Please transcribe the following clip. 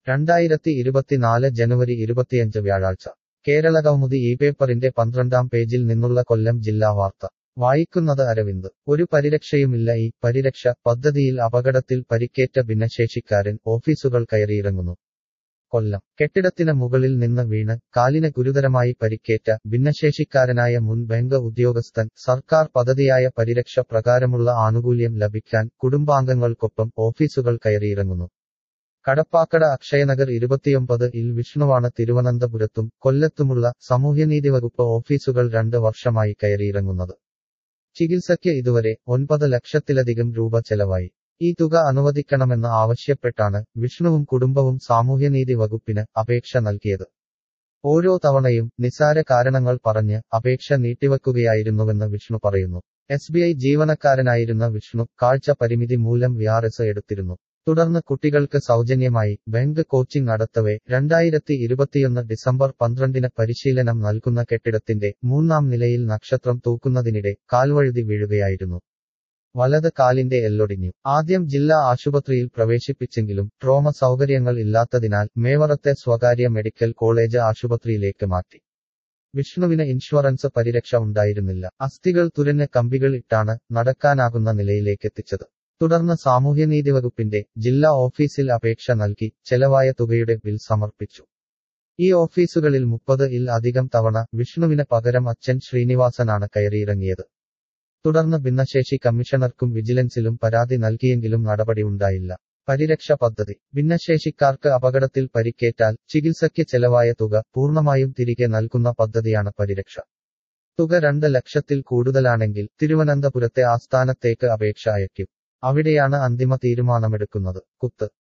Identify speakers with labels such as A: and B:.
A: രണ്ടായിരത്തി ഇരുപത്തിനാല് ജനുവരി ഇരുപത്തിയഞ്ച് വ്യാഴാഴ്ച കേരളകൗമുദി ഈ പേപ്പറിന്റെ പന്ത്രണ്ടാം പേജിൽ നിന്നുള്ള കൊല്ലം ജില്ലാ വാർത്ത വായിക്കുന്നത് അരവിന്ദ് ഒരു പരിരക്ഷയുമില്ല ഈ പരിരക്ഷ പദ്ധതിയിൽ അപകടത്തിൽ പരിക്കേറ്റ ഭിന്നശേഷിക്കാരൻ ഓഫീസുകൾ കയറിയിറങ്ങുന്നു കൊല്ലം കെട്ടിടത്തിന് മുകളിൽ നിന്ന് വീണ് കാലിന് ഗുരുതരമായി പരിക്കേറ്റ ഭിന്നശേഷിക്കാരനായ മുൻ ബാങ്ക് ഉദ്യോഗസ്ഥൻ സർക്കാർ പദ്ധതിയായ പരിരക്ഷ പ്രകാരമുള്ള ആനുകൂല്യം ലഭിക്കാൻ കുടുംബാംഗങ്ങൾക്കൊപ്പം ഓഫീസുകൾ കയറിയിറങ്ങുന്നു കടപ്പാക്കട അക്ഷയനഗർ ഇരുപത്തിയൊമ്പത് ഇൽ വിഷ്ണുവാണ് തിരുവനന്തപുരത്തും കൊല്ലത്തുമുള്ള സാമൂഹ്യനീതി വകുപ്പ് ഓഫീസുകൾ രണ്ട് വർഷമായി കയറിയിറങ്ങുന്നത് ചികിത്സയ്ക്ക് ഇതുവരെ ഒൻപത് ലക്ഷത്തിലധികം രൂപ ചെലവായി ഈ തുക അനുവദിക്കണമെന്ന് ആവശ്യപ്പെട്ടാണ് വിഷ്ണുവും കുടുംബവും സാമൂഹ്യനീതി വകുപ്പിന് അപേക്ഷ നൽകിയത് ഓരോ തവണയും നിസാര കാരണങ്ങൾ പറഞ്ഞ് അപേക്ഷ നീട്ടിവെക്കുകയായിരുന്നുവെന്ന് വിഷ്ണു പറയുന്നു എസ് ബി ഐ ജീവനക്കാരനായിരുന്ന വിഷ്ണു കാഴ്ച പരിമിതി മൂലം വിആർഎസ് എടുത്തിരുന്നു തുടർന്ന് കുട്ടികൾക്ക് സൗജന്യമായി ബാങ്ക് കോച്ചിംഗ് നടത്തവേ രണ്ടായിരത്തി ഇരുപത്തിയൊന്ന് ഡിസംബർ പന്ത്രണ്ടിന് പരിശീലനം നൽകുന്ന കെട്ടിടത്തിന്റെ മൂന്നാം നിലയിൽ നക്ഷത്രം തൂക്കുന്നതിനിടെ കാൽവഴുതി വീഴുകയായിരുന്നു വലത് കാലിന്റെ എല്ലൊടിഞ്ഞു ആദ്യം ജില്ലാ ആശുപത്രിയിൽ പ്രവേശിപ്പിച്ചെങ്കിലും ട്രോമ സൗകര്യങ്ങൾ ഇല്ലാത്തതിനാൽ മേവറത്തെ സ്വകാര്യ മെഡിക്കൽ കോളേജ് ആശുപത്രിയിലേക്ക് മാറ്റി വിഷ്ണുവിന് ഇൻഷുറൻസ് പരിരക്ഷ ഉണ്ടായിരുന്നില്ല അസ്ഥികൾ തുരഞ്ഞ കമ്പികൾ ഇട്ടാണ് നടക്കാനാകുന്ന നിലയിലേക്കെത്തിച്ചത് തുടർന്ന് സാമൂഹ്യനീതി വകുപ്പിന്റെ ജില്ലാ ഓഫീസിൽ അപേക്ഷ നൽകി ചെലവായ തുകയുടെ ബിൽ സമർപ്പിച്ചു ഈ ഓഫീസുകളിൽ മുപ്പത് ഇൽ അധികം തവണ വിഷ്ണുവിന് പകരം അച്ഛൻ ശ്രീനിവാസനാണ് കയറിയിറങ്ങിയത് തുടർന്ന് ഭിന്നശേഷി കമ്മീഷണർക്കും വിജിലൻസിലും പരാതി നൽകിയെങ്കിലും നടപടി ഉണ്ടായില്ല പരിരക്ഷ പദ്ധതി ഭിന്നശേഷിക്കാർക്ക് അപകടത്തിൽ പരിക്കേറ്റാൽ ചികിത്സയ്ക്ക് ചെലവായ തുക പൂർണ്ണമായും തിരികെ നൽകുന്ന പദ്ധതിയാണ് പരിരക്ഷ തുക രണ്ട് ലക്ഷത്തിൽ കൂടുതലാണെങ്കിൽ തിരുവനന്തപുരത്തെ ആസ്ഥാനത്തേക്ക് അപേക്ഷ അയക്കും അവിടെയാണ് അന്തിമ തീരുമാനമെടുക്കുന്നത് കുത്ത്